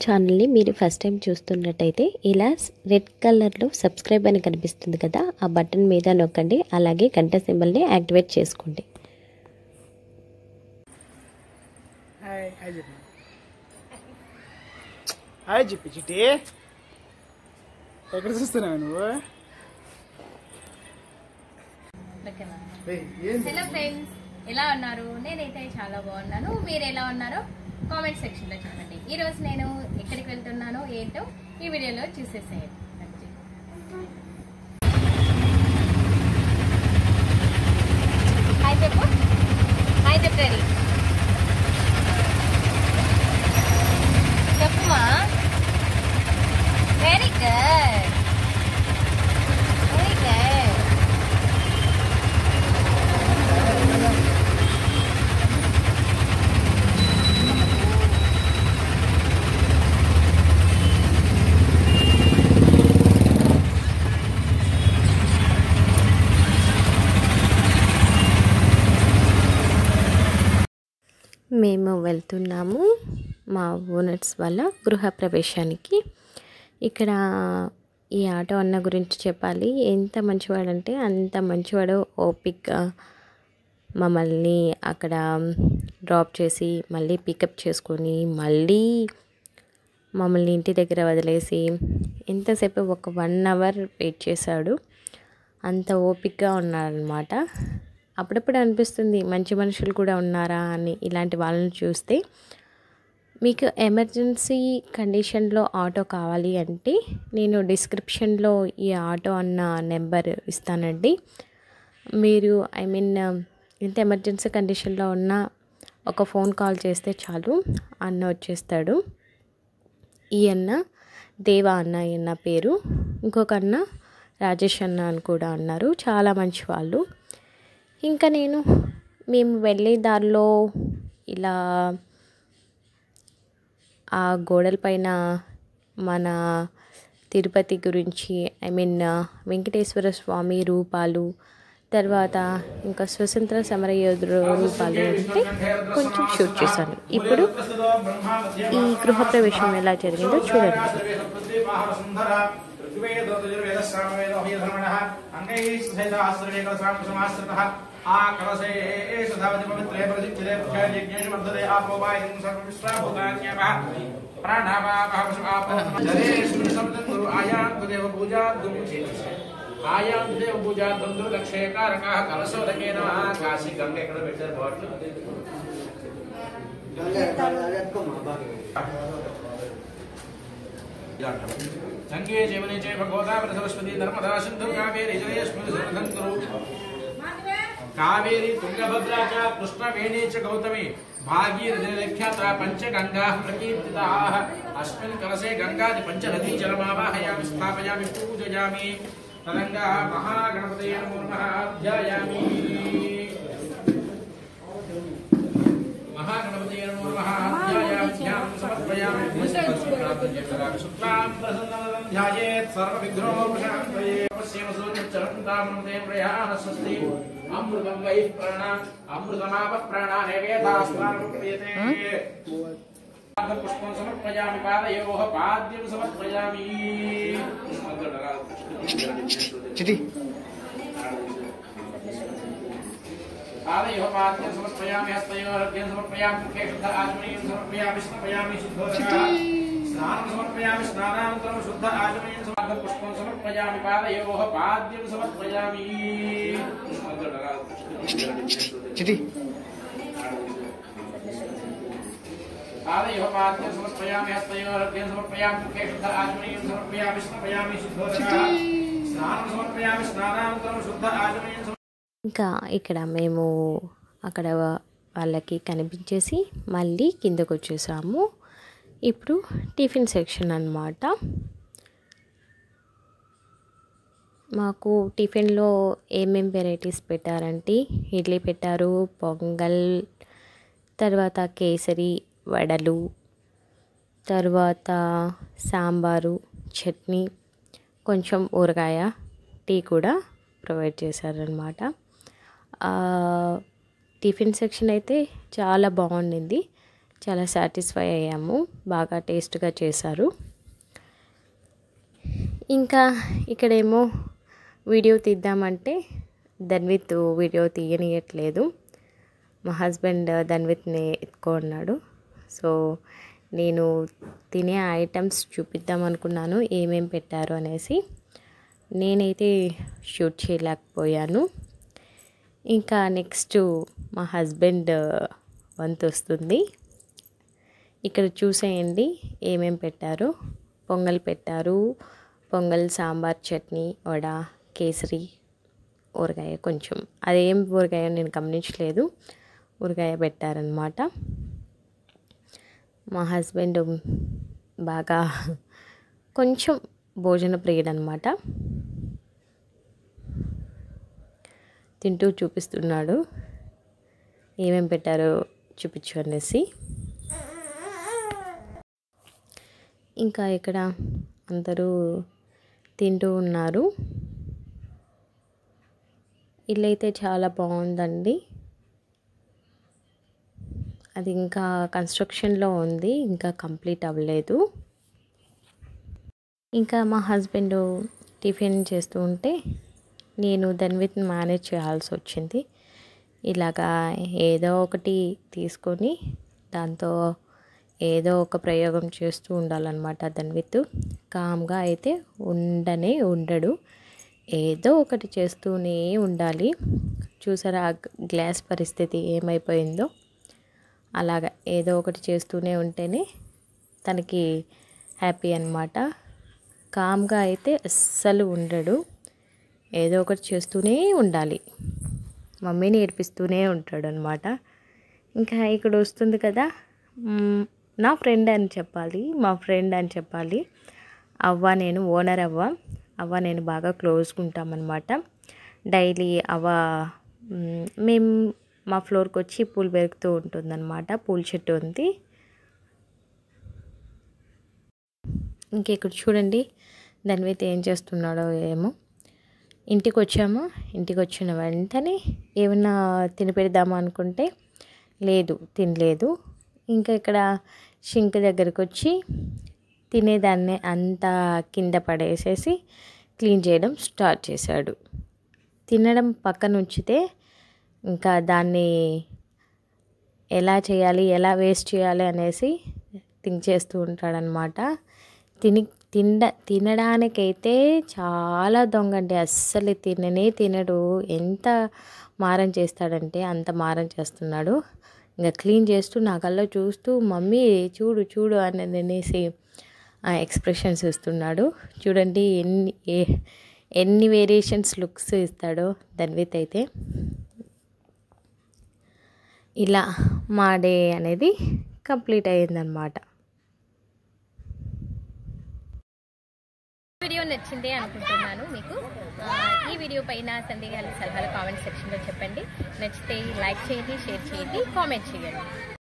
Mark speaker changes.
Speaker 1: ఛానల్ని మీరు first time చూస్తున్నట్టయితే ఇలా రెడ్ కలర్లో సబ్స్క్రైబ్ అని కనిపిస్తుంది కదా ఆ బటన్ మీద నొక్కండి అలాగే గంట సింబల్ని యాక్టివేట్ చేసుకోండి
Speaker 2: హాయ్ హాయ్ చెప్పి హాయ్ చెప్పి చిట్టి ఎక్కడ చూస్తున్నావు నువ్వు ఏయ్, ఏంది?
Speaker 3: హలో ఫ్రెండ్స్ ఎలా ఉన్నారు నేనైతే చాలా బాగున్నాను మీరు ఎలా ఉన్నారో కామెంట్ సెక్షన్ లో చెప్పండి ఈ రోజు నేను ఎక్కడికి వెళ్తున్నానో ఏంటో ఈ వీడియోలో చూసేసేయండి హాయ్ చెప్పు హాయ్ చెప్పు రెడీ చెప్పుమా వెరీ గుడ్ వెరీ గుడ్
Speaker 1: మేము వెళ్తున్నాము మా ఓనర్స్ వాళ్ళ గృహ ప్రవేశానికి ఇక్కడ ఈ ఆటో అన్న గురించి చెప్పాలి ఎంత మంచివాడంటే అంత మంచివాడు ఓపిక్గా మమ్మల్ని అక్కడ డ్రాప్ చేసి మళ్ళీ పికప్ చేసుకొని మళ్ళీ మమ్మల్ని ఇంటి దగ్గర వదిలేసి ఎంతసేపు ఒక వన్ అవర్ వెయిట్ చేశాడు అంత ఓపిక్గా ఉన్నారనమాట అప్పుడప్పుడు అనిపిస్తుంది మంచి మనుషులు కూడా ఉన్నారా అని ఇలాంటి వాళ్ళని చూస్తే మీకు ఎమర్జెన్సీ కండిషన్లో ఆటో కావాలి అంటే నేను డిస్క్రిప్షన్లో ఈ ఆటో అన్న నెంబర్ ఇస్తానండి మీరు ఐ మీన్ ఎంత ఎమర్జెన్సీ కండిషన్లో ఉన్నా ఒక ఫోన్ కాల్ చేస్తే చాలు అన్న వచ్చేస్తాడు ఈ అన్న దేవా అన్న ఈ అన్న పేరు ఇంకొక అన్న రాజేష్ అన్న అని కూడా అన్నారు చాలా మంచి వాళ్ళు ఇంకా నేను మేము వెళ్ళే దారిలో ఇలా ఆ గోడల పైన మన తిరుపతి గురించి ఐ మీన్ వెంకటేశ్వర స్వామి రూపాలు తర్వాత ఇంకా స్వతంత్ర సమర యోధుల రూపాలు అంటే కొంచెం షూట్ చేశాను ఇప్పుడు ఈ గృహప్రవేశం ఎలా జరిగిందో చూడండి
Speaker 4: ఆయాం దేవ పూజా దందురు దక్షయకారక కలశోదకే నమ కాశీ గంగ ఎక్కడ పెట్టారు బాట్లు సంగే జీవనే చే భగవతావర సరస్వతి నర్మదా సింధు కావేరి జలేష్మి సరధంతురు కావేరి తుంగభద్రా చ కృష్ణవేణీ చ గౌతమి భాగీరథ్యాత పంచగంగా ప్రకీర్తితా అస్మిన్ కలశే గంగాది పంచనదీ జలమావాహయామి స్థాపయామి పూజయామి తదంగా మహాగణపతయ నమో నమః అధ్యాయామి మహాగణపతయ నమో నమః అధ్యాయామి ధ్యానం సమర్పయామి శుక్లాం ప్రసన్నం ధ్యాయేత్ సర్వవిఘ్నోపశాంతయే పశ్యేమ సూర్యచరంతామృతే ప్రయాణ స్వస్తి అమృతం వై ప్రాణ అమృతమాప ప్రాణానే వేదాస్మానముక్రియతే పుష్పం సమర్పయామి పాదయోః పాద్యం సమర్పయామి
Speaker 2: చిట్టి
Speaker 4: పాదయోః పాద్యం సమర్పయామి హస్తయోర్ఘ్యం సమర్పయామి ముఖే శుద్ధ ఆచమనీయం సమర్పయామి స్నాపయామి శుద్ధోదక స్నానం సమర్పయామి స్నానానంతరం శుద్ధ ఆచమనీయం సమర్ప పుష్పం సమర్పయామి పాదయోః పాద్యం సమర్పయామి
Speaker 2: చిట్టి
Speaker 4: పాదయోః పాద్యం సమర్పయామి హస్తయోర్ఘ్యం సమర్పయామి ముఖే శుద్ధ ఆచమనీయం సమర్పయామి స్నాపయామి శుద్ధోదక స్నానం సమర్పయామి స్నానానంతరం శుద్ధ ఆచమనీయం
Speaker 1: ఇంకా ఇక్కడ మేము అక్కడ వాళ్ళకి కనిపించేసి మళ్ళీ కిందకు వచ్చేసాము ఇప్పుడు టిఫిన్ సెక్షన్ అన్నమాట మాకు టిఫిన్లో ఏమేం వెరైటీస్ పెట్టారంటే ఇడ్లీ పెట్టారు పొంగల్ తర్వాత కేసరి వడలు తర్వాత సాంబారు చట్నీ కొంచెం ఊరగాయ టీ కూడా ప్రొవైడ్ చేశారనమాట టిఫిన్ సెక్షన్ అయితే చాలా బాగుండింది చాలా సాటిస్ఫై అయ్యాము బాగా టేస్ట్గా చేశారు ఇంకా ఇక్కడేమో వీడియో తీద్దామంటే ధన్విత్ వీడియో తీయనియట్లేదు మా హస్బెండ్ ధన్విత్ని ఎత్తుకున్నాడు సో నేను తినే ఐటమ్స్ చూపిద్దాం అనుకున్నాను ఏమేం పెట్టారు అనేసి నేనైతే షూట్ చేయలేకపోయాను ఇంకా నెక్స్ట్ మా హస్బెండ్ వంతు వస్తుంది ఇక్కడ చూసేయండి ఏమేం పెట్టారు పొంగల్ పెట్టారు పొంగల్ సాంబార్ చట్నీ వడ కేసరి ఊరగాయ కొంచెం అదేం ఊరగాయ నేను గమనించలేదు ఊరగాయ పెట్టారనమాట మా హస్బెండ్ బాగా కొంచెం భోజన ప్రియుడు అనమాట తింటూ చూపిస్తున్నాడు ఏమేం పెట్టారో చూపించు అనేసి ఇంకా ఇక్కడ అందరూ తింటూ ఉన్నారు ఇల్లు అయితే చాలా బాగుందండి అది ఇంకా కన్స్ట్రక్షన్లో ఉంది ఇంకా కంప్లీట్ అవ్వలేదు ఇంకా మా హస్బెండ్ టిఫిన్ చేస్తూ ఉంటే నేను ధన్విత్ మేనేజ్ చేయాల్సి వచ్చింది ఇలాగా ఏదో ఒకటి తీసుకొని దాంతో ఏదో ఒక ప్రయోగం చేస్తూ ఉండాలన్నమాట ధన్విత్ కామ్గా అయితే ఉండనే ఉండడు ఏదో ఒకటి చేస్తూనే ఉండాలి చూసారా ఆ గ్లాస్ పరిస్థితి ఏమైపోయిందో అలాగా ఏదో ఒకటి చేస్తూనే ఉంటేనే తనకి హ్యాపీ అనమాట కామ్గా అయితే అస్సలు ఉండడు ఏదో ఒకటి చేస్తూనే ఉండాలి మమ్మీని ఏడిపిస్తూనే ఉంటాడు అనమాట ఇంకా ఇక్కడ వస్తుంది కదా మ్, నా ఫ్రెండ్ అని చెప్పాలి మా ఫ్రెండ్ అని చెప్పాలి అవ్వ నేను ఓనర్ అవ్వ అవ్వ నేను బాగా క్లోజ్గా ఉంటామన్నమాట డైలీ అవ్వ మ్, మేము మా ఫ్లోర్కి వచ్చి పూలు పెరుగుతూ ఉంటుందన్నమాట పూల చెట్టు ఉంది ఇంక ఇక్కడ చూడండి ధన్విత్ ఏం చేస్తున్నాడో ఏమో ఇంటికి వచ్చాము ఇంటికి వచ్చిన వెంటనే ఏమన్నా తినిపెడదామా అనుకుంటే లేదు తినలేదు ఇంకా ఇక్కడ షింక్ దగ్గరికి వచ్చి తినేదాన్ని అంతా కింద పడేసేసి క్లీన్ చేయడం స్టార్ట్ చేశాడు తినడం పక్కన ఉంచితే ఇంకా దాన్ని ఎలా చేయాలి ఎలా వేస్ట్ చేయాలి అనేసి థింక్ చేస్తూ ఉంటాడనమాట తిని తిన తినడానికైతే చాలా దొంగ అండి అస్సలు తిననే తినడు ఎంత మారం చేస్తాడంటే అంత మారం చేస్తున్నాడు ఇంకా క్లీన్ చేస్తూ నా కల్లో చూస్తూ మమ్మీ చూడు చూడు అని అనేసి ఎక్స్ప్రెషన్స్ ఇస్తున్నాడు చూడండి ఎన్ని ఏ- ఎన్ని వేరియేషన్స్ లుక్స్ ఇస్తాడో ధన్విత్ అయితే ఇలా మా డే అనేది కంప్లీట్ అయ్యిందనమాట
Speaker 3: వీడియో నచ్చిందే అనుకుంటున్నాను మీకు ఆ, ఈ వీడియో పైన సందేహాలు సలహాలు కామెంట్ సెక్షన్లో చెప్పండి నచ్చితే లైక్ చేయండి షేర్ చేయండి కామెంట్ చేయండి